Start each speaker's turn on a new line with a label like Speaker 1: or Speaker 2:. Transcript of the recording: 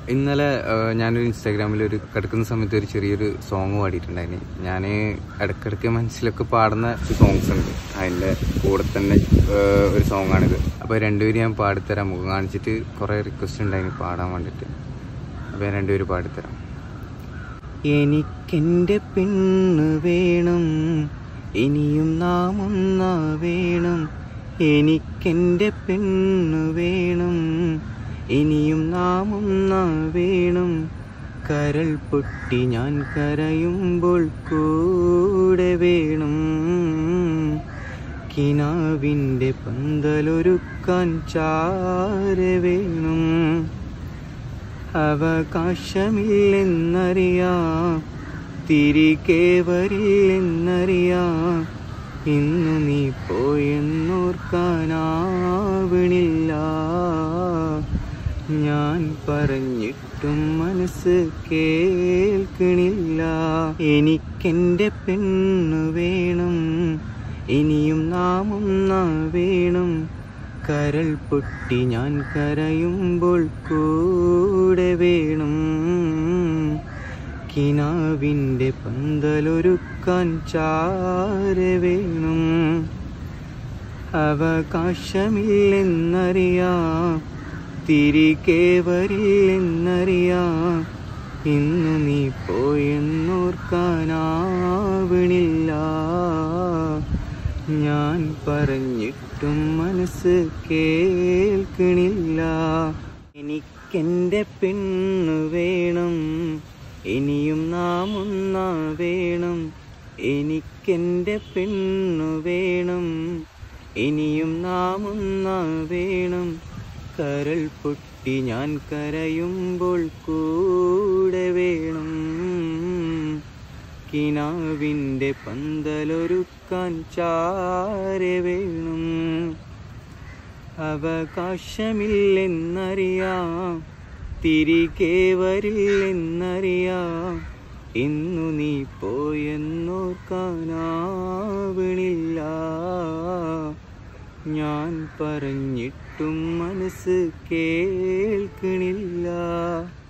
Speaker 1: ഇന്നലെ ആ, ഞാനൊരു ഇൻസ്റ്റാഗ്രാമിൽ ഒരു കിടക്കുന്ന സമയത്ത് ഒരു ചെറിയൊരു സോങ് പാടിയിട്ടുണ്ടായിരുന്നു ഞാൻ ഇടയ്ക്കിടയ്ക്ക് മനസ്സിലൊക്കെ പാടുന്ന സോങ്സ് ഉണ്ട് അതിൻ്റെ കൂടെ തന്നെ ആ, ഒരു സോങ്ങാണിത് അപ്പോൾ രണ്ടുപേരും ഞാൻ പാടിത്തരാം മുഖം കാണിച്ചിട്ട് കുറേ റിക്വസ്റ്റ് ഉണ്ടായിരുന്നു പാടാൻ വേണ്ടിയിട്ട് അപ്പോൾ ഞാൻ രണ്ടുപേരും പാടിത്തരാം എനിക്കെൻ്റെ പെണ്ണ് വേണം ഇനിയും നാം ഒന്നാ വേണം എനിക്കെൻ്റെ പെണ്ണ് വേണം ഇനിയും നാം ഒന്നാ വേണം കരൾ പൊട്ടി ഞാൻ കരയുമ്പോൾ കൂടെ വേണം കിനാവിൻ്റെ പന്തലൊരുക്കാൻ ചാര വേണം അവകാശമില്ലെന്നറിയാം തിരികെ വരില്ലെന്നറിയാം ഇന്ന് നീ പോയെന്നോർക്കാനാവണില്ല ഞാൻ പറഞ്ഞിട്ടും മനസ്സ് കേൾക്കണില്ല എനിക്കെൻ്റെ പെണ്ണ് വേണം ഇനിയും നാം ഒന്നാ വേണം കരൾ പൊട്ടി ഞാൻ കരയുമ്പോൾ കൂടെ വേണം കിനാവിൻ്റെ പന്തലൊരുക്കാൻ ചാര വേണം അവകാശമില്ലെന്നറിയാം തിരികെ വരില്ലെന്നറിയാം ഇന്ന് നീ പോയെന്നോർക്കാനാവണില്ല ഞാൻ പറഞ്ഞിട്ടും മനസ്സ് കേൾക്കണില്ല എനിക്കെൻ്റെ പെണ്ണ് വേണം ഇനിയും നാം ഒന്നാ വേണം എനിക്കെൻ്റെ പെണ്ണു വേണം ഇനിയും നാം ഒന്നാ വേണം കരൾ പൊട്ടി ഞാൻ കരയുമ്പോൾ കൂടെ വേണം കിനാവിൻ്റെ പന്തലൊരുക്കാൻ ചാര വേണം അവകാശമില്ലെന്നറിയാം തിരികെ വരില്ലെന്നറിയാം ഇന്നു നീ പോയെന്നോർക്കാനാവണില്ല ഞാൻ പറഞ്ഞിട്ടും മനസ്സ് കേൾക്കണില്ല